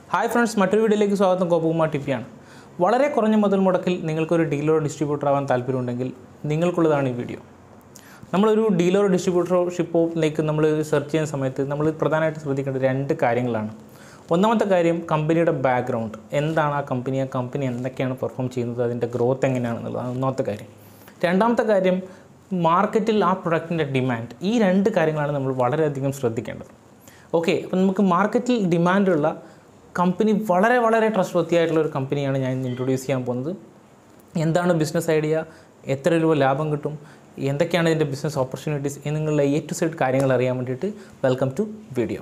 hi friends മറ്റൊരു വീഡിയോയിലേക്ക് സ്വാഗതം കോപ്പുകുമാർ ടിപ്പിയാണ് വളരെ കുറഞ്ഞ മുതൽ മുടക്കിൽ നിങ്ങൾക്കൊരു ഡീലർ ഡിസ്ട്രിബ്യൂട്ടർ ആവാൻ താല്പര്യമുണ്ടെങ്കിൽ നിങ്ങൾക്കുള്ളതാണ് ഈ വീഡിയോ നമ്മളൊരു ഡീലർ ഡിസ്ട്രിബ്യൂട്ടർഷിപ്പിലേക്ക് നമ്മൾ സെർച്ച് ചെയ്യുന്ന സമയത്ത് നമ്മൾ പ്രധാനമായിട്ട് ശ്രദ്ധിക്കേണ്ട രണ്ട് കാര്യങ്ങളാണ് ഒന്നാമത്തെ കാര്യം കമ്പനിയുടെ ബാക്ക്ഗ്രൗണ്ട് എന്താണ് ആ കമ്പനി ആ കമ്പനി എന്തൊക്കെയാണ് പെർഫോം ചെയ്യുന്നത് അതിൻ്റെ ഗ്രോത്ത് എങ്ങനെയാണെന്നുള്ളതാണ് ഒന്നാമത്തെ കാര്യം രണ്ടാമത്തെ കാര്യം മാർക്കറ്റിൽ ആ പ്രൊഡക്റ്റിൻ്റെ ഡിമാൻഡ് ഈ രണ്ട് കാര്യങ്ങളാണ് നമ്മൾ വളരെയധികം ശ്രദ്ധിക്കേണ്ടത് ഓക്കെ അപ്പം നമുക്ക് മാർക്കറ്റിൽ ഡിമാൻഡുള്ള കമ്പനി വളരെ വളരെ ട്രസ്റ്റ് ആയിട്ടുള്ള ഒരു കമ്പനിയാണ് ഞാൻ ഇൻട്രൊഡ്യൂസ് ചെയ്യാൻ പോകുന്നത് എന്താണ് ബിസിനസ് ഐഡിയ എത്ര രൂപ ലാഭം കിട്ടും എന്തൊക്കെയാണ് ഇതിൻ്റെ ബിസിനസ് ഓപ്പർച്യൂണിറ്റീസ് എന്നുള്ള എ ടു സൈഡ് കാര്യങ്ങൾ അറിയാൻ വേണ്ടിയിട്ട് വെൽക്കം ടു വീഡിയോ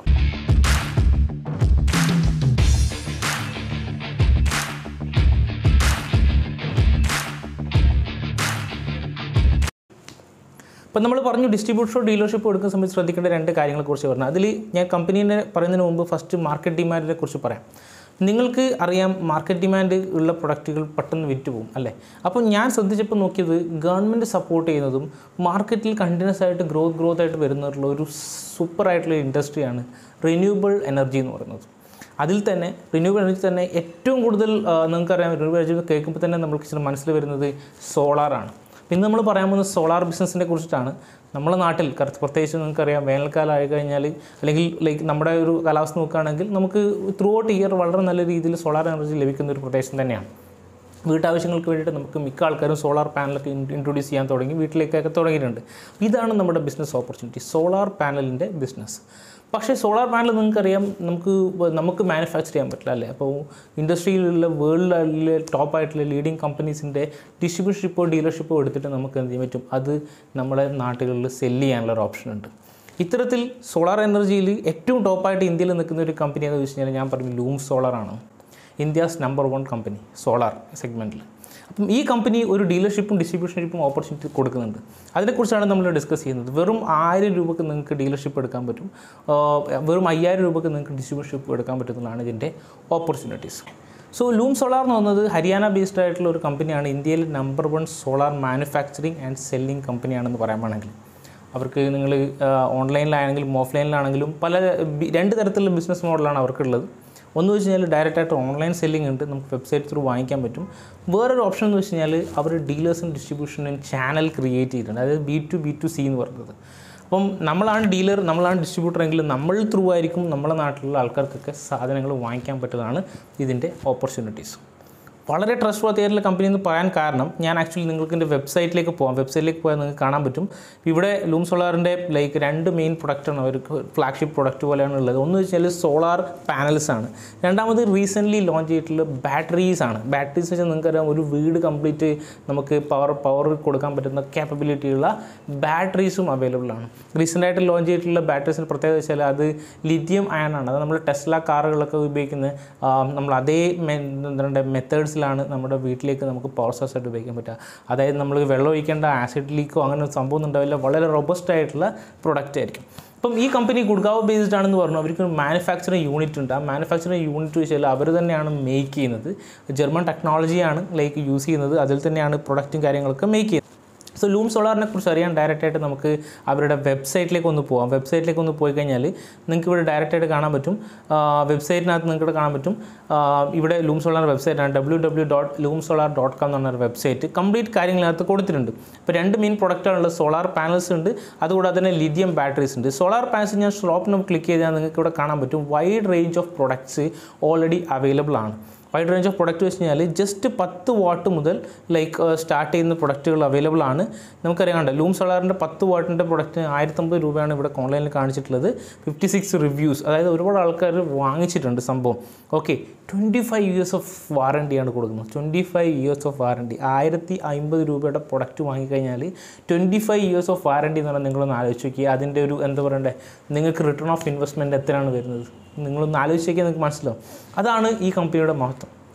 അപ്പോൾ നമ്മൾ പറഞ്ഞു ഡിസ്ട്രിബ്യൂട്ടർ ഡീലർഷിപ്പ് എടുക്കുന്ന സമയത്ത് ശ്രദ്ധിക്കേണ്ട രണ്ട് കാര്യങ്ങളെക്കുറിച്ച് പറഞ്ഞു അതിൽ ഞാൻ കമ്പനീനെ പറയുന്നതിന് മുമ്പ് ഫസ്റ്റ് മാർക്കറ്റ് ഡിമാൻഡിനെ കുറിച്ച് പറയാം നിങ്ങൾക്ക് അറിയാം മാർക്കറ്റ് ഡിമാൻഡ് ഉള്ള പ്രൊഡക്റ്റുകൾ പെട്ടെന്ന് വിറ്റ് പോകും അല്ലേ അപ്പോൾ ഞാൻ ശ്രദ്ധിച്ചപ്പോൾ നോക്കിയത് ഗവൺമെൻറ് സപ്പോർട്ട് ചെയ്യുന്നതും മാർക്കറ്റിൽ കണ്ടിന്യൂസ് ആയിട്ട് ഗ്രോത്ത് ഗ്രോത്ത് ആയിട്ട് വരുന്നുള്ള ഒരു സൂപ്പർ ആയിട്ടുള്ള ഇൻഡസ്ട്രിയാണ് റിന്യൂവബിൾ എനർജി എന്ന് പറയുന്നത് അതിൽ തന്നെ റിന്യൂവബിൾ എനർജി തന്നെ ഏറ്റവും കൂടുതൽ ആ, നിങ്ങൾക്കറിയാം റിന്യൂവബിൾ എനർജി കേൾക്കുമ്പോൾ തന്നെ നമുക്ക് ചില മനസ്സിൽ വരുന്നത് സോളാറാണ് ഇന്ന് നമ്മൾ പറയാൻ പോകുന്നത് സോളാർ ബിസിനസ്സിനെ കുറിച്ചിട്ടാണ് നമ്മുടെ നാട്ടിൽ കറക്റ്റ് പ്രത്യേകിച്ച് നിങ്ങൾക്കറിയാം വേനൽക്കാലം ആയി കഴിഞ്ഞാൽ അല്ലെങ്കിൽ ലൈക്ക് നമ്മുടെ ഒരു കാലാവസ്ഥ നോക്കുകയാണെങ്കിൽ നമുക്ക് ത്രൂ ഔട്ട് ഇയർ വളരെ നല്ല രീതിയിൽ സോളാർ എനർജി ലഭിക്കുന്ന ഒരു പ്രദേശം തന്നെയാണ് വീട്ടാവശ്യങ്ങൾക്ക് വേണ്ടിയിട്ട് നമുക്ക് മിക്ക ആൾക്കാരും സോളാർ പാനലൊക്കെ ഇൻട്രൊഡ്യൂസ് ചെയ്യാൻ തുടങ്ങി വീട്ടിലേക്കൊക്കെ തുടങ്ങിയിട്ടുണ്ട് ഇതാണ് നമ്മുടെ ബിസിനസ് ഓപ്പർച്യൂണിറ്റി സോളാർ പാനലിൻ്റെ ബിസിനസ് പക്ഷേ സോളാർ പാനൽ നിങ്ങൾക്കറിയാം നമുക്ക് വ- നമുക്ക് മാനുഫാക്ചർ ചെയ്യാൻ പറ്റില്ല അല്ലേ അപ്പോൾ ഇൻഡസ്ട്രിയിലുള്ള വേൾഡിലെ ടോപ്പ് ആയിട്ടുള്ള ലീഡിങ് കമ്പനീസിൻ്റെ ഡിസ്ട്രിബ്യൂഷൻഷിപ്പോ ഡീലർഷിപ്പോ എടുത്തിട്ട് നമുക്ക് എന്ത് ചെയ്യാൻ പറ്റും അത് നമ്മുടെ നാട്ടുകളിൽ സെല്ല് ചെയ്യാനുള്ള ഒരു ഓപ്ഷൻ ഉണ്ട് ഇത്തരത്തിൽ സോളാർ എനർജിയിൽ ഏറ്റവും ടോപ്പായിട്ട് ഇന്ത്യയിൽ നിൽക്കുന്ന ഒരു കമ്പനി എന്ന് വെച്ച് കഴിഞ്ഞാൽ ഞാൻ പറഞ്ഞു ലൂം സോളാറാണ് India's number one company solar സെഗ്മെൻറ്റിൽ അപ്പം ഈ കമ്പനി ഒരു ഡീലർഷിപ്പും ഡിസ്ട്രിബ്യൂഷൻഷിപ്പും ഓപ്പർച്യൂണിറ്റി കൊടുക്കുന്നുണ്ട് അതിനെക്കുറിച്ചാണ് നമ്മൾ ഡിസ്കസ് ചെയ്യുന്നത് വെറും ആയിരം രൂപക്ക് നിങ്ങൾക്ക് ഡീലർഷിപ്പ് എടുക്കാൻ പറ്റും ആ, വെറും അയ്യായിരം രൂപക്ക് നിങ്ങൾക്ക് ഡിസ്ട്രിബ്യൂഷൻഷിപ്പ് എടുക്കാൻ പറ്റുന്നതാണ് ഇതിൻ്റെ ഓപ്പർച്യൂണിറ്റീസ് സോ ലൂം സോളാർ എന്ന് പറയുന്നത് ഹരിയാന ബേസ്ഡ് ആയിട്ടുള്ള ഒരു കമ്പനിയാണ് ഇന്ത്യയിൽ number one solar manufacturing and selling കമ്പനിയാണെന്ന് പറയാൻ വേണമെങ്കിൽ അവർക്ക് നിങ്ങൾ ഓൺലൈനിലാണെങ്കിലും ഓഫ്ലൈനിലാണെങ്കിലും പല ബി- രണ്ട് തരത്തിലുള്ള ബിസിനസ് മോഡലാണ് അവർക്കുള്ളത് ഒന്ന് വെച്ച് കഴിഞ്ഞാൽ ഡയറക്റ്റ് ആയിട്ട് ഓൺലൈൻ സെല്ലിംഗ് ഉണ്ട് നമുക്ക് വെബ്സൈറ്റ് ത്രൂ വാങ്ങിക്കാൻ പറ്റും വേറൊരു ഓപ്ഷൻ എന്ന് വെച്ച് കഴിഞ്ഞാൽ അവർ ഡീലേഴ്സും ഡിസ്ട്രിബ്യൂഷനും ചാനൽ ക്രിയേറ്റ് ചെയ്തിട്ടുണ്ട് അതായത് B to B to C എന്ന് പറയുന്നത് അപ്പം നമ്മളാണ് ഡീലർ നമ്മളാണ് ഡിസ്ട്രിബ്യൂട്ടർ എങ്കിൽ നമ്മൾ ത്രൂ ആയിരിക്കും നമ്മുടെ നാട്ടിലുള്ള ആൾക്കാർക്കൊക്കെ സാധനങ്ങൾ വാങ്ങിക്കാൻ പറ്റുന്നതാണ് ഇതിൻ്റെ ഓപ്പർച്യൂണിറ്റീസ് വളരെ ട്രസ്റ്റ് വർത്തിയായിട്ടുള്ള കമ്പനി എന്ന് പറയാൻ കാരണം ഞാൻ ആക്ച്വലി നിങ്ങൾക്ക് എൻ്റെ വെബ്സൈറ്റിലേക്ക് പോകാം വെബ്സൈറ്റിലേക്ക് പോയാൽ നിങ്ങൾക്ക് കാണാൻ പറ്റും ഇവിടെ ലൂം സോളാറിൻ്റെ ലൈക്ക് രണ്ട് മെയിൻ പ്രൊഡക്റ്റാണ് അവർക്ക് ഫ്ലാഗ്ഷിപ്പ് പ്രൊഡക്റ്റ് പോലെയാണ് ഉള്ളത് ഒന്ന് വെച്ചാൽ സോളാർ പാനൽസ് ആണ് രണ്ടാമത് റീസെൻ്റ്ലി ലോഞ്ച് ചെയ്തിട്ടുള്ള ബാറ്ററീസ് ആണ് ബാറ്ററീസ് വെച്ചാൽ നിങ്ങൾക്കറിയാം ഒരു വീട് കംപ്ലീറ്റ് നമുക്ക് പവർ പവർ കൊടുക്കാൻ പറ്റുന്ന capability ഉള്ള ബാറ്ററീസും അവൈലബിൾ ആണ് റീസെൻ്റ് ആയിട്ട് ലോഞ്ച് ചെയ്തിട്ടുള്ള ബാറ്ററീസിന് പ്രത്യേകത വെച്ചാൽ അത് ലിഥിയം അയൺ ആണ് അത് നമ്മൾ ടെസ്ല കാറുകളിലൊക്കെ ഉപയോഗിക്കുന്ന ആ, നമ്മൾ അതേ മെ- എന്താണ് മെത്തേഡ്സിലാണ് നമ്മുടെ വീട്ടിലേക്ക് നമുക്ക് പവർ സോഴ്സ് ആയിട്ട് ഉപയോഗിക്കാൻ പറ്റുക അതായത് നമ്മൾ വെള്ളം ഒഴിക്കേണ്ട ആസിഡ് ലീക്കോ അങ്ങനെ ഒരു സംഭവം ഒന്നും ഉണ്ടാവില്ല വളരെ റോബസ്റ്റ് ആയിട്ടുള്ള പ്രൊഡക്റ്റ് ആയിരിക്കും അപ്പം ഈ കമ്പനി ഗുഡ്ഗാവ് ബേസ്ഡ് ആണെന്ന് പറഞ്ഞു അവർക്ക് ഒരു മാനുഫാക്ചറിങ് യൂണിറ്റ് ഉണ്ട് ആ മാനുഫാക്ചറിങ് യൂണിറ്റ് വെച്ചാൽ അവർ തന്നെയാണ് മേക്ക് ചെയ്യുന്നത് ജർമ്മൻ ടെക്നോളജിയാണ് ലൈക്ക് യൂസ് ചെയ്യുന്നത് അതിൽ തന്നെയാണ് പ്രൊഡക്റ്റും കാര്യങ്ങളൊക്കെ മേക്ക് ചെയ്യുന്നത് സോ ലൂം സോളാറിനെ കുറിച്ച് അറിയാൻ ഡയറക്റ്റ് ആയിട്ട് നമുക്ക് അവരുടെ വെബ്സൈറ്റിലേക്ക് ഒന്ന് പോകാം വെബ്സൈറ്റിലേക്ക് ഒന്ന് പോയി കഴിഞ്ഞാൽ നിങ്ങൾക്ക് ഇവിടെ ഡയറക്റ്റ് ആയിട്ട് കാണാൻ പറ്റും വെബ്സൈറ്റിനകത്ത് നിങ്ങൾക്ക് ഇവിടെ കാണാൻ പറ്റും ആ, ഇവിടെ ലൂം സോളാർ വെബ്സൈറ്റാണ് W W dot Loom solar dot com എന്ന് പറഞ്ഞ വെബ്സൈറ്റ് കംപ്ലീറ്റ് കാര്യങ്ങളകത്ത് കൊടുത്തിട്ടുണ്ട് ഇപ്പോൾ രണ്ട് മെയിൻ പ്രൊഡക്റ്റാണുള്ളത് സോളാർ പാനൽസ് ഉണ്ട് അതുകൂടാതെ തന്നെ ലിഥിയം ബാറ്ററീസ് ഉണ്ട് സോളാർ പാനൽസ് ഞാൻ ഷോപ്പിന് ക്ലിക്ക് ചെയ്താൽ നിങ്ങൾക്ക് ഇവിടെ കാണാൻ പറ്റും wide range of products already available ആണ് വൈഡ് റേഞ്ച് ഓഫ് പ്രൊഡക്റ്റ് വെച്ച് കഴിഞ്ഞാൽ ജസ്റ്റ് പത്ത് വാട്ട് മുതൽ ലൈക്ക് സ്റ്റാർട്ട് ചെയ്യുന്ന പ്രൊഡക്റ്റുകൾ അവൈലബിൾ ആണ് നമുക്കറിയാം കണ്ടോ ലൂം സോളാറിൻ്റെ പത്ത് വാട്ടിൻ്റെ പ്രൊഡക്റ്റ് ആയിരത്തമ്പത് രൂപയാണ് ഇവിടെ ഓൺലൈനിൽ കാണിച്ചിട്ടുള്ളത് ഫിഫ്റ്റി സിക്സ് റിവ്യൂസ് അതായത് ഒരുപാട് ആൾക്കാർ വാങ്ങിച്ചിട്ടുണ്ട് സംഭവം okay twenty five years of വാറണ്ടിയാണ് കൊടുക്കുന്നത് twenty five years of warranty ആയിരത്തി അമ്പത് രൂപയുടെ പ്രൊഡക്റ്റ് വാങ്ങിക്കഴിഞ്ഞാൽ twenty five years of warranty എന്ന് പറഞ്ഞാൽ നിങ്ങളൊന്ന് ആലോചിച്ച് നോക്കി അതിൻ്റെ ഒരു എന്താ പറയണ്ടേ നിങ്ങൾക്ക് റിട്ടേൺ ഓഫ് ഇൻവെസ്റ്റ്മെൻറ്റ് എത്രയാണ് വരുന്നത് നിങ്ങളൊന്ന് ആലോചിച്ച് നോക്കിയാൽ നിങ്ങൾക്ക് മനസ്സിലാവും അതാണ് ഈ കമ്പനിയുടെ മഹത്വം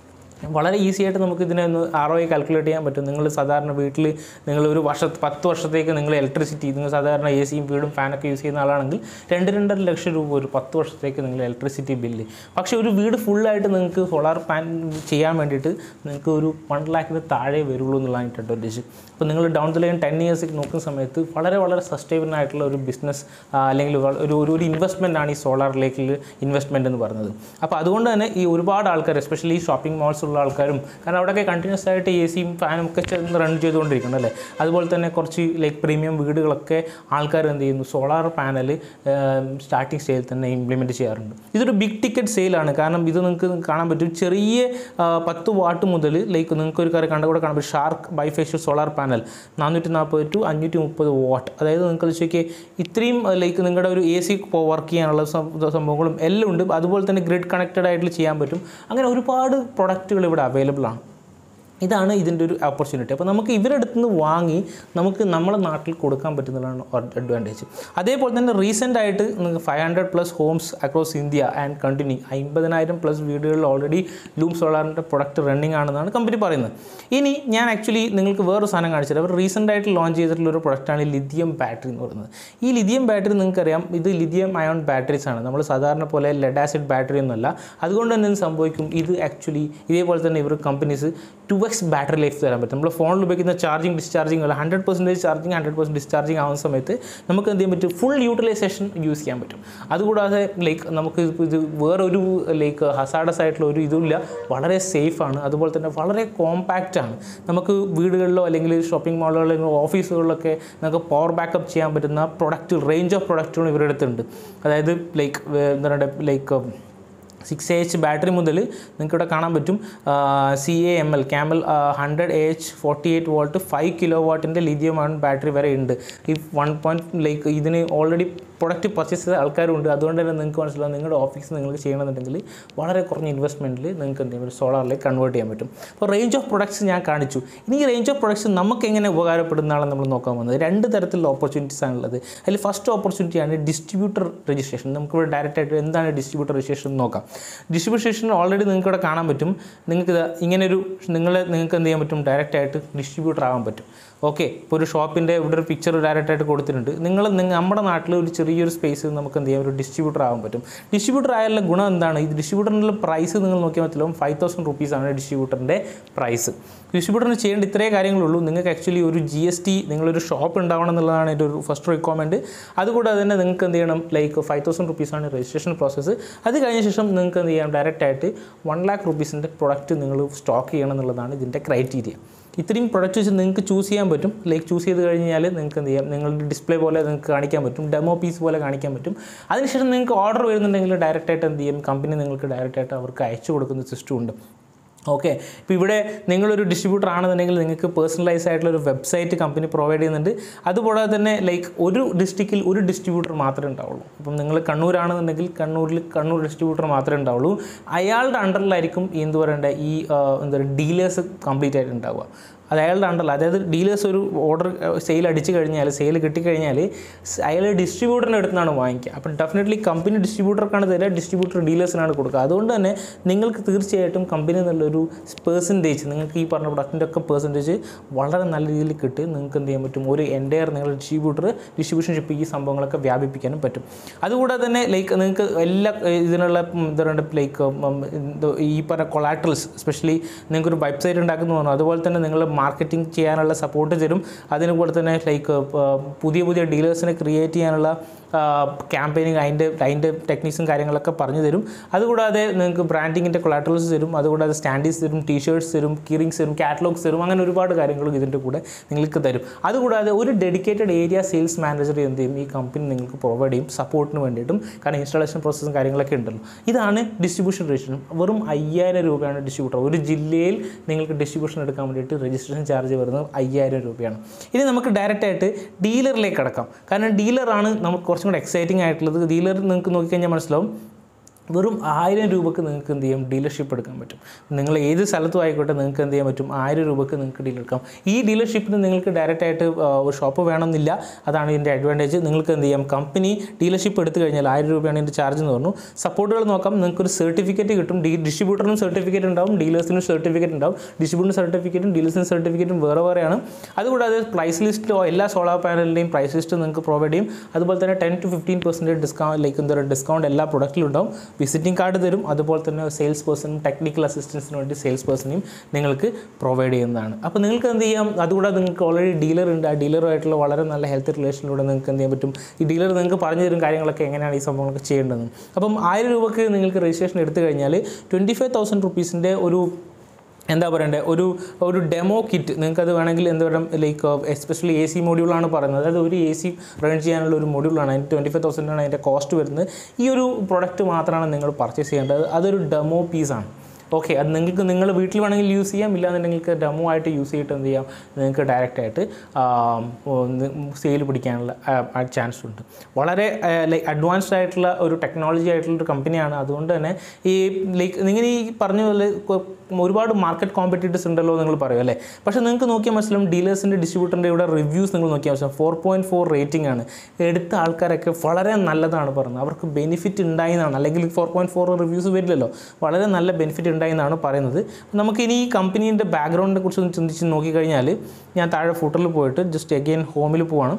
വളരെ ഈസി ആയിട്ട് നമുക്ക് ഇതിനെ ഒന്ന് ആർ ഒ കാൽക്കുലേറ്റ് ചെയ്യാൻ പറ്റും നിങ്ങൾ സാധാരണ വീട്ടിൽ നിങ്ങൾ ഒരു വർഷ പത്ത് വർഷത്തേക്ക് നിങ്ങൾ ഇലക്ട്രിസിറ്റി നിങ്ങൾ സാധാരണ എ സിയും വീടും ഫാനൊക്കെ യൂസ് ചെയ്യുന്ന ആളാണെങ്കിൽ രണ്ട് രണ്ടര ലക്ഷം രൂപ ഒരു പത്ത് വർഷത്തേക്ക് നിങ്ങൾ ഇലക്ട്രിസിറ്റി ബില്ല് പക്ഷേ ഒരു വീട് ഫുള്ളായിട്ട് നിങ്ങൾക്ക് സോളാർ പാൻ ചെയ്യാൻ വേണ്ടിയിട്ട് നിങ്ങൾക്ക് ഒരു വൺ ലാഖിന് താഴെ വരുള്ളൂ എന്നുള്ളതാണ് അഡ്വാൻറ്റേജ് അപ്പോൾ നിങ്ങൾ down the line ten years നോക്കുന്ന സമയത്ത് വളരെ വളരെ സസ്റ്റൈബിൾ ആയിട്ടുള്ള ഒരു ബിസിനസ് അല്ലെങ്കിൽ വ- ഒരു ഒരു ഒരു ഇൻവെസ്റ്റ്മെൻ്റ് ആണ് ഈ സോളാറിലേക്ക് ഇൻവെസ്റ്റ്മെൻ്റ് എന്ന് പറയുന്നത് അപ്പോൾ അതുകൊണ്ട് തന്നെ ഈ ഒരുപാട് ആൾക്കാർ എസ്പെഷ്യലി ഷോപ്പിംഗ് മാൾസ് ഉള്ള ആൾക്കാരും കാരണം അവിടെയൊക്കെ കണ്ടിന്യൂസ് ആയിട്ട് എ സിയും ഫാനും ഒക്കെ റൺ ചെയ്തുകൊണ്ടിരിക്കണം അല്ലേ അതുപോലെ തന്നെ കുറച്ച് ലൈക്ക് പ്രീമിയം വീടുകളൊക്കെ ആൾക്കാർ എന്ത് ചെയ്യുന്നു സോളാർ പാനൽ സ്റ്റാർട്ടിങ് സ്റ്റേജിൽ തന്നെ ഇംപ്ലിമെൻറ്റ് ചെയ്യാറുണ്ട് ഇതൊരു ബിഗ് ടിക്കറ്റ് സെയിലാണ് കാരണം ഇത് നിങ്ങൾക്ക് കാണാൻ പറ്റും ചെറിയ ആ, പത്ത് വാട്ട് മുതൽ ലൈക്ക് നിങ്ങൾക്ക് ഒരു കാര്യം കണ്ട കൂടെ കാണാൻ പറ്റും ഷാർക്ക് ബൈഫേഷ്യൽ സോളാർ പാനൽ നാനൂറ്റി നാൽപ്പത് ടു അഞ്ഞൂറ്റി മുപ്പത് വാട്ട് അതായത് നിങ്ങൾക്ക് വെച്ചേക്ക് ഇത്രയും ലൈക്ക് നിങ്ങളുടെ ഒരു എ സി വർക്ക് ചെയ്യാനുള്ള സം- സംഭവങ്ങളും എല്ലാം ഉണ്ട് അതുപോലെ തന്നെ ഗ്രിഡ് കണക്റ്റഡ് ആയിട്ട് ചെയ്യാൻ പറ്റും അങ്ങനെ ഒരുപാട് പ്രൊഡക്റ്റുകൾ ഇവിടെ അവൈലബിൾ ആണ് ഇതാണ് ഇതിൻ്റെ ഒരു ഓപ്പർച്യൂണിറ്റി അപ്പോൾ നമുക്ക് ഇവരുടെ അടുത്ത് നിന്ന് വാങ്ങി നമുക്ക് നമ്മുടെ നാട്ടിൽ കൊടുക്കാൻ പറ്റുന്നതാണ് അഡ്വാൻറ്റേജ് അതേപോലെ തന്നെ റീസെൻ്റ് ആയിട്ട് നിങ്ങൾക്ക് five hundred plus homes across India and continue അമ്പതിനായിരം പ്ലസ് വീടുകളിൽ ഓൾറെഡി ലൂം സോളാറിൻ്റെ പ്രൊഡക്റ്റ് റണ്ണിങ് ആണെന്നാണ് കമ്പനി പറയുന്നത് ഇനി ഞാൻ ആക്ച്വലി നിങ്ങൾക്ക് വേറൊരു സാധനം കാണിച്ചത് അവർ റീസെൻ്റ് ആയിട്ട് ലോഞ്ച് ചെയ്തിട്ടുള്ള ഒരു പ്രൊഡക്റ്റാണ് ലിഥിയം ബാറ്ററി എന്ന് പറയുന്നത് ഈ ലിഥിയം ബാറ്ററി നിങ്ങൾക്കറിയാം ഇത് ലിഥിയം അയോൺ ബാറ്ററീസ് ആണ് നമ്മൾ സാധാരണ പോലെ ലെഡ് ആസിഡ് ബാറ്ററി ഒന്നുമല്ല അതുകൊണ്ട് തന്നെ എന്ത് സംഭവിക്കും ഇത് ആക്ച്വലി ഇതേപോലെ തന്നെ ഇവർ companies two X battery life തരാൻ പറ്റും നമ്മൾ ഫോണിൽ ഉപയോഗിക്കുന്ന ചാർജിങ് ഡിസ്ചാർജിങ് അല്ല hundred percentage charging hundred percent discharging ആവുന്ന സമയത്ത് നമുക്ക് എന്ത് ചെയ്യാൻ പറ്റും ഫുൾ യൂട്ടിലൈസേഷൻ യൂസ് ചെയ്യാൻ പറ്റും അതുകൂടാതെ ലൈക്ക് നമുക്ക് ഇത് ഇത് വേറൊരു ലൈക്ക് ഹസാഡസ് ആയിട്ടുള്ള ഒരു ഇതുമില്ല വളരെ സേഫാണ് അതുപോലെ തന്നെ വളരെ കോമ്പാക്റ്റ് ആണ് നമുക്ക് വീടുകളിലോ അല്ലെങ്കിൽ ഷോപ്പിംഗ് മാളുകളിലോ അല്ലെങ്കിൽ ഓഫീസുകളിലൊക്കെ നമുക്ക് പവർ ബാക്കപ്പ് ചെയ്യാൻ പറ്റുന്ന പ്രൊഡക്റ്റ് റേഞ്ച് ഓഫ് പ്രൊഡക്റ്റുകൾ ഇവരുടെ അടുത്തുണ്ട് അതായത് ലൈക്ക് എന്താ പറയുക ലൈക്ക് സിക്സ് എച്ച് ബാറ്ററി മുതൽ നിങ്ങൾക്ക് ഇവിടെ കാണാൻ പറ്റും C A M L camel hundred H forty eight volt five kilo വാട്ടിൻ്റെ ലിഥിയം ആണ് ബാറ്ററി വരെ ഉണ്ട് ഈ വൺ പോയിൻറ്റ് ലൈക്ക് ഇതിന് ഓൾറെഡി പ്രൊഡക്റ്റ് പർച്ചേസ് ചെയ്ത ആൾക്കാരുണ്ട് അതുകൊണ്ട് തന്നെ നിങ്ങൾക്ക് മനസ്സിലാവും നിങ്ങളുടെ ഓഫീസിൽ നിങ്ങൾക്ക് ചെയ്യണമെന്നുണ്ടെങ്കിൽ വളരെ കുറഞ്ഞ ഇൻവെസ്റ്റ്മെൻറ്റിൽ നിങ്ങൾക്ക് എന്ത് ചെയ്യാൻ സോളാറിലേക്ക് കൺവേർട്ട് ചെയ്യാൻ പറ്റും അപ്പോൾ റേഞ്ച് ഓഫ് പ്രൊഡക്ട്സ് ഞാൻ കാണിച്ചു ഇനി ഈ റേഞ്ച് ഓഫ് പ്രൊഡക്ട്സ് നമുക്ക് എങ്ങനെ ഉപകാരപ്പെടുന്നതാണ് നമ്മൾ നോക്കാൻ വന്നത് രണ്ട് തരത്തിലുള്ള ഓപ്പർച്യൂണിറ്റീസ് ആണുള്ളത് അതിൽ ഫസ്റ്റ് ഓപ്പർച്യൂണിറ്റിയാണ് ഡിസ്ട്രിബ്യൂട്ടർ രജിസ്ട്രേഷൻ നമുക്കിവിടെ ഡയറക്റ്റ് ആയിട്ട് എന്താണ് ഡിസ്ട്രിബ്യൂട്ടർ രജിസ്ട്രേഷൻ എന്ന് നോക്കാം ഡിസ്ട്രിബ്യൂഷൻ ഓൾറെഡി നിങ്ങൾക്ക് ഇവിടെ കാണാൻ പറ്റും നിങ്ങൾക്ക് ഇത് ഇങ്ങനൊരു നിങ്ങളെ നിങ്ങൾക്ക് എന്ത് ചെയ്യാൻ പറ്റും ഡയറക്റ്റ് ആയിട്ട് ഡിസ്ട്രിബ്യൂട്ടർ ആവാൻ പറ്റും ഓക്കെ ഇപ്പോൾ ഒരു ഷോപ്പിൻ്റെ ഇവിടെ ഒരു പിക്ചർ ഡയറക്റ്റ് ആയിട്ട് കൊടുത്തിട്ടുണ്ട് നിങ്ങൾ നിങ്ങൾ നമ്മുടെ നാട്ടിൽ ഒരു ചെറിയൊരു സ്പേസ് നമുക്ക് എന്ത് ചെയ്യാം ഒരു ഡിസ്ട്രിബ്യൂട്ടർ ആവാൻ പറ്റും ഡിസ്ട്രിബ്യൂട്ടർ ആയാലുള്ള ഗുണം എന്താണ് ഈ ഡിസ്ട്രിബ്യൂട്ടറിൻ്റെ പ്രൈസ് നിങ്ങൾ നോക്കിയാൽ മനസ്സിലാവും ഫൈവ് തൗസൻഡ് റുപ്പീസാണ് ഡിസ്ട്രിബ്യൂട്ടറിൻ്റെ പ്രൈസ് ഡിസ്ട്രിബ്യൂട്ടറിന് ചെയ്യേണ്ട ഇത്രേ കാര്യങ്ങളുള്ളൂ നിങ്ങൾക്ക് ആക്ച്വലി ഒരു ജി എസ് ടി നിങ്ങളൊരു ഷോപ്പ് ഉണ്ടാവണം എന്നുള്ളതാണ് എൻ്റെ ഒരു ഫസ്റ്റ് റിക്വയർമെൻറ്റ് അതുകൂടാതെ തന്നെ നിങ്ങൾക്ക് എന്ത് ചെയ്യണം ലൈക്ക് ഫൈവ് തൗസൻഡ് റുപ്പീസാണ് രജിസ്ട്രേഷൻ പ്രോസസ്സ് അത് കഴിഞ്ഞ ശേഷം നിങ്ങൾക്ക് എന്ത് ചെയ്യാം ഡയറക്റ്റ് ആയിട്ട് വൺ ലാക്ക് റുപ്പീസിൻ്റെ പ്രൊഡക്റ്റ് നിങ്ങൾ സ്റ്റോക്ക് ചെയ്യണം എന്നുള്ളതാണ് ഇതിൻ്റെ ക്രൈറ്റീരിയ ഇത്രയും പ്രൊഡക്റ്റ് വെച്ച് നിങ്ങൾക്ക് ചൂസ് ചെയ്യാൻ പറ്റും ലൈക്ക് ചൂസ് ചെയ്ത് കഴിഞ്ഞാൽ നിങ്ങൾക്ക് എന്ത് ചെയ്യാം നിങ്ങളുടെ ഡിസ്പ്ലേ പോലെ നിങ്ങൾക്ക് കാണിക്കാൻ പറ്റും ഡെമോ പീസ് പോലെ കാണിക്കാൻ പറ്റും അതിനുശേഷം നിങ്ങൾക്ക് ഓർഡർ വരുന്നുണ്ടെങ്കിൽ ഡയറക്റ്റ് ആയിട്ട് എന്ത് ചെയ്യും കമ്പനി നിങ്ങൾക്ക് ഡയറക്റ്റ് ആയിട്ട് അവർക്ക് അയച്ചു കൊടുക്കുന്ന സിസ്റ്റം ഉണ്ട് ഓക്കെ ഇപ്പോൾ ഇവിടെ നിങ്ങളൊരു ഡിസ്ട്രിബ്യൂട്ടർ ആണെന്നുണ്ടെങ്കിൽ നിങ്ങൾക്ക് പേഴ്സണലൈസ് ആയിട്ടുള്ള ഒരു വെബ്സൈറ്റ് കമ്പനി പ്രൊവൈഡ് ചെയ്യുന്നുണ്ട് അതുകൂടാതെ തന്നെ ലൈക്ക് ഒരു ഡിസ്ട്രിക്റ്റിൽ ഒരു ഡിസ്ട്രിബ്യൂട്ടർ മാത്രമേ ഉണ്ടാവുള്ളൂ ഇപ്പം നിങ്ങൾ കണ്ണൂരാണെന്നുണ്ടെങ്കിൽ കണ്ണൂരിൽ കണ്ണൂർ ഡിസ്ട്രിബ്യൂട്ടർ മാത്രമേ ഉണ്ടാവുള്ളൂ അയാളുടെ അണ്ടറിലായിരിക്കും ഈ എന്ത് പറയണ്ട ഈ ആ, എന്താ പറയുക ഡീലേഴ്സ് കംപ്ലീറ്റ് ആയിട്ട് ഉണ്ടാവുക അത് അയാളുടെ അണ്ടറിൽ അതായത് ഡീലേഴ്സ് ഒരു ഓർഡർ സെയിൽ അടിച്ചു കഴിഞ്ഞാൽ സെയിൽ കിട്ടിക്കഴിഞ്ഞാൽ അയാൾ ഡിസ്ട്രിബ്യൂട്ടറിൻ്റെ അടുത്ത് നിന്നാണ് വാങ്ങിക്കുക അപ്പം ഡെഫിനറ്റ്ലി കമ്പനി ഡിസ്ട്രിബ്യൂട്ടർക്കാണ് തരിക ഡിസ്ട്രിബ്യൂട്ടർ ഡീലേഴ്സിനാണ് കൊടുക്കുക അതുകൊണ്ട് തന്നെ നിങ്ങൾക്ക് തീർച്ചയായിട്ടും കമ്പനി എന്നുള്ളൊരു പേഴ്സൻറ്റേജ് നിങ്ങൾക്ക് ഈ പറഞ്ഞ പ്രൊഡക്റ്റിൻ്റെ ഒക്കെ പേഴ്സൻറ്റേജ് വളരെ നല്ല രീതിയിൽ കിട്ടി നിങ്ങൾക്ക് എന്ത് ചെയ്യാൻ പറ്റും ഒരു എൻ്റയർ നിങ്ങളുടെ ഡിസ്ട്രിബ്യൂട്ടർ ഡിസ്ട്രിബ്യൂഷൻഷിപ്പ് ഈ സംഭവങ്ങളൊക്കെ വ്യാപിപ്പിക്കാനും പറ്റും അതുകൂടാതെ തന്നെ ലൈക്ക് നിങ്ങൾക്ക് എല്ലാ ഏഹ്, ഇതിനുള്ള ഉം, എന്താ പറയുക ലൈക്ക് ഈ പറഞ്ഞ കൊളാട്രൽസ് എസ്പെഷ്യലി നിങ്ങൾക്കൊരു വെബ്സൈറ്റ് ഉണ്ടാക്കുന്നു പറഞ്ഞു അതുപോലെ തന്നെ നിങ്ങൾ മാർക്കറ്റിംഗ് ചെയ്യാനുള്ള സപ്പോർട്ട് തരും അതിന് കൂടെ തന്നെ ലൈക്ക് പുതിയ പുതിയ ഡീലേഴ്സിനെ ക്രിയേറ്റ് ചെയ്യാനുള്ള ക്യാമ്പയിനിങ് അതിൻ്റെ അതിൻ്റെ ടെക്നിക്സും കാര്യങ്ങളൊക്കെ പറഞ്ഞു തരും അതുകൂടാതെ നിങ്ങൾക്ക് ബ്രാൻഡിങ്ങിൻ്റെ കൊളാട്രൽസ് തരും അതുകൂടാതെ സ്റ്റാൻഡീസ് തരും ടീഷർട്സ് തരും കീറിങ്സ് തരും കാറ്റലോഗ്സ് തരും അങ്ങനെ ഒരുപാട് കാര്യങ്ങളും ഇതിൻ്റെ കൂടെ നിങ്ങൾക്ക് തരും അതുകൂടാതെ ഒരു ഡെഡിക്കേറ്റഡ് ഏരിയ സെയിൽസ് മാനേജർ എന്ത് ചെയ്യും ഈ കമ്പനി നിങ്ങൾക്ക് പ്രൊവൈഡ് ചെയ്യും സപ്പോർട്ടിന് വേണ്ടിയിട്ടും കാരണം ഇൻസ്റ്റാളേഷൻ പ്രോസസ്സും കാര്യങ്ങളൊക്കെ ഉണ്ടല്ലോ ഇതാണ് ഡിസ്ട്രിബ്യൂഷൻ രജിസ്ട്രേഷൻ വെറും അയ്യായിരം രൂപയാണ് ഡിസ്ട്രിബ്യൂട്ടർ ഒരു ജില്ലയിൽ നിങ്ങൾക്ക് ഡിസ്ട്രിബ്യൂഷൻ എടുക്കാൻ വേണ്ടിയിട്ട് രജിസ്ട്രേഷൻ ചാർജ് വരുന്നത് അയ്യായിരം രൂപയാണ് ഇനി നമുക്ക് ഡയറക്റ്റ് ആയിട്ട് ഡീലറിലേക്ക് കടക്കാം കാരണം ഡീലറാണ് നമുക്ക് കുറച്ചും കൂടെ എക്സൈറ്റിംഗ് ആയിട്ടുള്ളത് ഡീലർ നിങ്ങൾക്ക് നോക്കിക്കഴിഞ്ഞാൽ മനസ്സിലാവും വെറും ആയിരം രൂപക്ക് നിങ്ങൾക്ക് എന്ത് ചെയ്യാം ഡീലർഷിപ്പ് എടുക്കാൻ പറ്റും നിങ്ങൾ ഏത് സ്ഥലത്തും ആയിക്കോട്ടെ നിങ്ങൾക്ക് എന്ത് ചെയ്യാൻ പറ്റും ആയിരം രൂപക്ക് നിങ്ങൾക്ക് ഡീലർ എടുക്കാം ഈ ഡീലർഷിപ്പിന് നിങ്ങൾക്ക് ഡയറക്റ്റ് ആയിട്ട് ആ, ഒരു ഷോപ്പ് വേണമെന്നില്ല അതാണ് ഇതിൻ്റെ അഡ്വാൻറ്റേജ് നിങ്ങൾക്ക് എന്ത് ചെയ്യാം കമ്പനി ഡീലർഷിപ്പ് എടുത്തു കഴിഞ്ഞാൽ ആയിരം രൂപയാണ് ഇതിൻ്റെ ചാർജ് എന്ന് പറഞ്ഞു സപ്പോർട്ടുകൾ നോക്കാം നിങ്ങൾക്ക് ഒരു സർട്ടിഫിക്കറ്റ് കിട്ടും ഡി ഡിസ്ട്രിബ്യൂട്ടറിനും സർട്ടിഫിക്കറ്റ് ഉണ്ടാവും ഡീലേഴ്സിനും സർട്ടിഫിക്കറ്റ് ഉണ്ടാവും ഡിസ്ട്രിബ്യൂട്ടറിന് സർട്ടിഫിക്കറ്റും ഡീലേഴ്സിനും സർട്ടിഫിക്കറ്റും വേറെ വേറെയാണ് അതുകൂടാതെ പ്രൈസ് ലിസ്റ്റിലോ എല്ലാ സോളാർ പാനലിൻ്റെയും പ്രൈസ് ലിസ്റ്റ് നിങ്ങൾക്ക് പ്രൊവൈഡ് ചെയ്യും അതുപോലെ തന്നെ ten to fifteen percentage discount like എന്താ പറയുക ഡിസ്കൗണ്ട് എല്ലാ പ്രൊഡക്റ്റിലും ഉണ്ടാവും വിസിറ്റിംഗ് കാർഡ് തരും അതുപോലെ തന്നെ സെയിൽസ് പേഴ്സണും ടെക്നിക്കൽ അസിസ്റ്റൻസിന് വേണ്ടി സെയിൽസ് പേഴ്സണെയും നിങ്ങൾക്ക് പ്രൊവൈഡ് ചെയ്യുന്നതാണ് അപ്പോൾ നിങ്ങൾക്ക് എന്ത് ചെയ്യാം അതുകൂടാതെ നിങ്ങൾക്ക് ഓൾറെഡി ഡീലർ ഉണ്ട് ആ ഡീലറുമായിട്ടുള്ള വളരെ നല്ല ഹെൽത്ത് റിലേഷനിലൂടെ നിങ്ങൾക്ക് എന്ത് ചെയ്യാൻ പറ്റും ഈ ഡീലർ നിങ്ങൾക്ക് പറഞ്ഞു തരും കാര്യങ്ങളൊക്കെ എങ്ങനെയാണ് ഈ സംഭവങ്ങളൊക്കെ ചെയ്യേണ്ടതെന്ന് അപ്പം ആയിരം രൂപക്ക് നിങ്ങൾക്ക് രജിസ്ട്രേഷൻ എടുത്തു കഴിഞ്ഞാൽ ട്വൻറ്റി ഫൈവ് തൗസൻഡ് റുപ്പീസിൻ്റെ ഒരു എന്താ പറയണ്ടേ ഒരു ഒരു ഡെമോ കിറ്റ് നിങ്ങൾക്ക് അത് വേണമെങ്കിൽ എന്താ പറയുക ലൈക്ക് എസ്പെഷ്യലി എ സി മൊഡ്യൂളാണ് പറയുന്നത് അതായത് ഒരു എ സി റൺ ചെയ്യാനുള്ള ഒരു മൊഡ്യൂളാണ് അതിന് ട്വൻറ്റി ഫൈവ് തൗസൻഡാണ് അതിൻ്റെ കോസ്റ്റ് വരുന്നത് ഈ ഒരു പ്രൊഡക്റ്റ് മാത്രമാണ് നിങ്ങൾ പർച്ചേസ് ചെയ്യേണ്ടത് അതൊരു ഡെമോ പീസാണ് ഓക്കെ അത് നിങ്ങൾക്ക് നിങ്ങൾ വീട്ടിൽ വേണമെങ്കിൽ യൂസ് ചെയ്യാം ഇല്ലാന്നുണ്ടെങ്കിൽ നിങ്ങൾക്ക് ഡെമോ ആയിട്ട് യൂസ് ചെയ്തിട്ട് എന്ത് ചെയ്യാം നിങ്ങൾക്ക് ഡയറക്റ്റ് ആയിട്ട് സെയിൽ പിടിക്കാനുള്ള ചാൻസ് ഉണ്ട് വളരെ ലൈക്ക് അഡ്വാൻസ്ഡ് ആയിട്ടുള്ള ഒരു ടെക്നോളജി ആയിട്ടുള്ള ഒരു കമ്പനിയാണ് അതുകൊണ്ട് തന്നെ ഈ ലൈക്ക് നിങ്ങൾ ഈ പറഞ്ഞ പോലെ കൊ- ഒരുപാട് മാർക്കറ്റ് കോമ്പറ്റീറ്റേഴ്സ് ഉണ്ടല്ലോ നിങ്ങൾ പറയും അല്ലേ പക്ഷേ നിങ്ങൾക്ക് നോക്കിയാൽ മനസ്സിലാവും ഡീലേഴ്സിൻ്റെ ഡിസ്ട്രിബ്യൂട്ടറിൻ്റെ ഇവിടെ റിവ്യൂസ് നിങ്ങൾ നോക്കിയാൽ മനസ്സിലാവും ഫോർ പോയിൻറ്റ് ഫോർ റേറ്റിംഗ് ആണ് എടുത്ത ആൾക്കാരൊക്കെ വളരെ നല്ലതാണ് പറയുന്നത് അവർക്ക് ബെനിഫിറ്റ് ഉണ്ടായി എന്നാണ് അല്ലെങ്കിൽ ഫോർ പോയിൻറ്റ് ഫോർ റിവ്യൂസ് വരില്ലല്ലോ വളരെ നല്ല ബെനിഫിറ്റ് ഉണ്ടായി എന്നാണ് പറയുന്നത് നമുക്കിനി ഈ കമ്പനീൻ്റെ ബാക്ക്ഗ്രൗണ്ടിനെ കുറിച്ച് ഒന്ന് ചിന്തിച്ച് നോക്കിക്കഴിഞ്ഞാൽ ഞാൻ താഴെ ഫുട്ടറിൽ പോയിട്ട് ജസ്റ്റ് അഗെയിൻ ഹോമിൽ പോവാണ്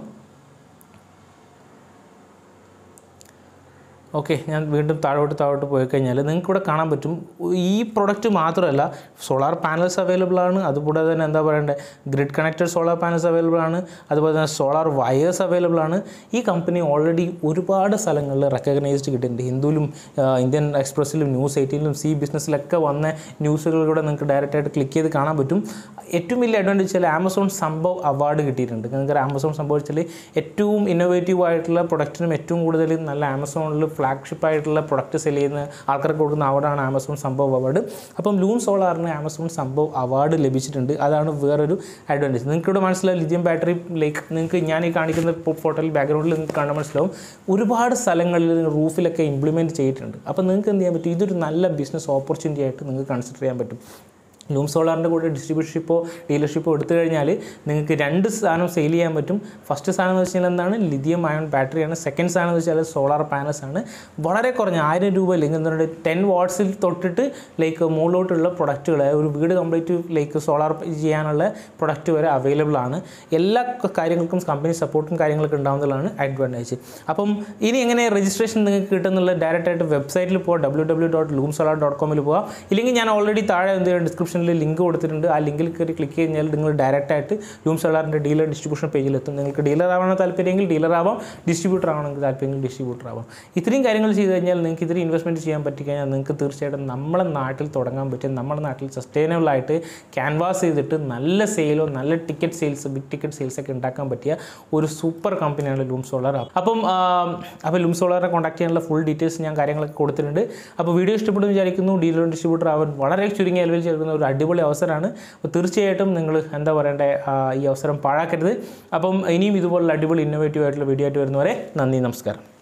ഓക്കെ ഞാൻ വീണ്ടും താഴോട്ട് താഴോട്ട് പോയി കഴിഞ്ഞാൽ നിങ്ങൾക്ക് ഇവിടെ കാണാൻ പറ്റും ഈ പ്രൊഡക്റ്റ് മാത്രമല്ല സോളാർ പാനൽസ് അവൈലബിൾ ആണ് അതുകൂടാതെ തന്നെ എന്താ പറയണ്ടേ grid connected solar panels available ആണ് അതുപോലെ തന്നെ സോളാർ വയേഴ്സ് അവൈലബിൾ ആണ് ഈ കമ്പനി ഓൾറെഡി ഒരുപാട് സ്ഥലങ്ങളിൽ റെക്കഗ്നൈസ്ഡ് കിട്ടിയിട്ടുണ്ട് ഹിന്ദുവിലും ആ, ഇന്ത്യൻ എക്സ്പ്രസ്സിലും ന്യൂസ് എയ്റ്റീനിലും സി ബിസിനസ്സിലൊക്കെ വന്ന ന്യൂസുകളിലൂടെ നിങ്ങൾക്ക് ഡയറക്റ്റ് ആയിട്ട് ക്ലിക്ക് ചെയ്ത് കാണാൻ പറ്റും ഏറ്റവും വലിയ അഡ്വാൻറ്റേജ് വെച്ചാൽ ആമസോൺ സംഭവ് അവാർഡ് കിട്ടിയിട്ടുണ്ട് നിങ്ങൾക്ക് ആമസോൺ സംഭവിച്ചാൽ ഏറ്റവും ഇന്നോവേറ്റീവ് ആയിട്ടുള്ള പ്രൊഡക്റ്റിനും ഏറ്റവും കൂടുതൽ നല്ല ആമസോണിൽ ഫ്ലാഗ്ഷിപ്പ് ആയിട്ടുള്ള പ്രൊഡക്റ്റ് സെൽ ചെയ്യുന്ന ആൾക്കാർക്ക് കൊടുക്കുന്ന അവാർഡാണ് ആമസോൺ സംഭവ് അവാർഡ് അപ്പം ലൂൺ സോളാറിന് ആമസോൺ സംഭവ് അവാർഡ് ലഭിച്ചിട്ടുണ്ട് അതാണ് വേറൊരു അഡ്വാൻറ്റേജ് നിങ്ങൾക്ക് ഇവിടെ മനസ്സിലാവും ലിഥിയം ബാറ്ററി ലൈക്ക് നിങ്ങൾക്ക് ഞാൻ ഈ കാണിക്കുന്ന ഫോട്ടോയിൽ ബാക്ക്ഗ്രൗണ്ടിൽ നിങ്ങൾക്ക് കാണാൻ മനസ്സിലാവും ഒരുപാട് സ്ഥലങ്ങളിൽ റൂഫിലൊക്കെ ഇംപ്ലിമെൻറ്റ് ചെയ്തിട്ടുണ്ട് അപ്പോൾ നിങ്ങൾക്ക് എന്ത് ചെയ്യാൻ പറ്റും ഇതൊരു നല്ല ബിസിനസ് ഓപ്പർച്യൂണിറ്റി ആയിട്ട് നിങ്ങൾക്ക് കൺസിഡർ ചെയ്യാൻ പറ്റും ലൂം സോളാറിൻ്റെ കൂടെ ഡിസ്ട്രിബ്യൂഷൻഷിപ്പോ ഡീലർഷിപ്പോ എടുത്തു കഴിഞ്ഞാൽ നിങ്ങൾക്ക് രണ്ട് സാധനം സെയിൽ ചെയ്യാൻ പറ്റും ഫസ്റ്റ് സാധനം എന്ന് വെച്ചാൽ എന്താണ് ലിഥിയം അയൺ ബാറ്ററിയാണ് സെക്കൻഡ് സാധനം എന്ന് വെച്ചാൽ സോളാർ പാനൽസ് ആണ് വളരെ കുറഞ്ഞ ആയിരം രൂപ അല്ലെങ്കിൽ എന്താ പറയുക ടെൻ വാട്ട്സിൽ തൊട്ടിട്ട് ലൈക്ക് മുകളിലോട്ടുള്ള പ്രൊഡക്റ്റുകൾ ഒരു വീട് കംപ്ലീറ്റ് ലൈക്ക് സോളാർ ചെയ്യാനുള്ള പ്രൊഡക്റ്റ് വരെ അവൈലബിൾ ആണ് എല്ലാ ക- കാര്യങ്ങൾക്കും കമ്പനി സപ്പോർട്ടും കാര്യങ്ങളൊക്കെ ഉണ്ടാകുന്നതാണ് അഡ്വാൻറ്റേജ് അപ്പം ഇനി എങ്ങനെ രജിസ്ട്രേഷൻ നിങ്ങൾക്ക് കിട്ടുന്നുള്ള ഡയറക്റ്റ് ആയിട്ട് വെബ്സൈറ്റിൽ പോകാം W W dot Loom solar dot കോമിൽ പോകാം ഇല്ലെങ്കിൽ ഞാൻ ഓൾറെഡി താഴെ എന്ത് ചെയ്യാം ഡിസ്ക്രിപ്ഷനിൽ ലിങ്ക് കൊടുത്തിട്ടുണ്ട് ആ ലിങ്കിൽ കയറി ക്ലിക്ക് കഴിഞ്ഞാൽ നിങ്ങൾ ഡയറക്റ്റ് ആയിട്ട് ലൂം സോളാറിൻ്റെ ഡീലർ ഡിസ്ട്രിബ്യൂഷൻ പേജിൽ എത്തും നിങ്ങൾക്ക് ഡീലർ ആവാനോ താല്പര്യമെങ്കിൽ ഡീലർ ആവാം ഡിസ്ട്രിബ്യൂട്ടർ ആവണമെങ്കിൽ താല്പര്യമെങ്കിൽ ഡിസ്ട്രിബ്യൂട്ടർ ആവാം ഇത്രയും കാര്യങ്ങൾ ചെയ്ത് കഴിഞ്ഞാൽ നിങ്ങൾക്ക് ഇത്രയും ഇൻവെസ്റ്റ്മെൻറ്റ് ചെയ്യാൻ പറ്റിക്കഴിഞ്ഞാൽ നിങ്ങൾക്ക് തീർച്ചയായിട്ടും നമ്മളെ നാട്ടിൽ തുടങ്ങാൻ പറ്റും നമ്മുടെ നാട്ടിൽ സസ്റ്റൈനബിൾ ആയിട്ട് ക്യാൻവാസ് ചെയ്തിട്ട് നല്ല സെയിലോ നല്ല ticket sales big ticket sales ഒക്കെ ഉണ്ടാക്കാൻ പറ്റിയ ഒരു സൂപ്പർ കമ്പനിയാണ് ലൂം സോളാർ അപ്പം ആ, അപ്പോൾ ലൂം സോളാറിനെ കോൺടാക്ട് ചെയ്യാനുള്ള ഫുൾ ഡീറ്റെയിൽസ് ഞാൻ കാര്യങ്ങളൊക്കെ കൊടുത്തിട്ടുണ്ട് അപ്പോൾ വീഡിയോ ഇഷ്ടപ്പെടുന്നു വിചാരിക്കുന്നു ഡീലർ ഡിസ്ട്രിബ്യൂട്ടർ ആവാൻ വളരെ ചുരുങ്ങിയ അലവിൽ ചേർക്കുന്ന ഒരു അടിപൊളി അവസരമാണ് അപ്പോൾ തീർച്ചയായിട്ടും നിങ്ങൾ എന്താ പറയണ്ടേ ആ, ഈ അവസരം പാഴാക്കരുത് അപ്പം ഇനിയും ഇതുപോലുള്ള അടിപൊളി ഇന്നോവേറ്റീവ് ആയിട്ടുള്ള വീഡിയോ ആയിട്ട് വരുന്നവരെ നന്ദി നമസ്കാരം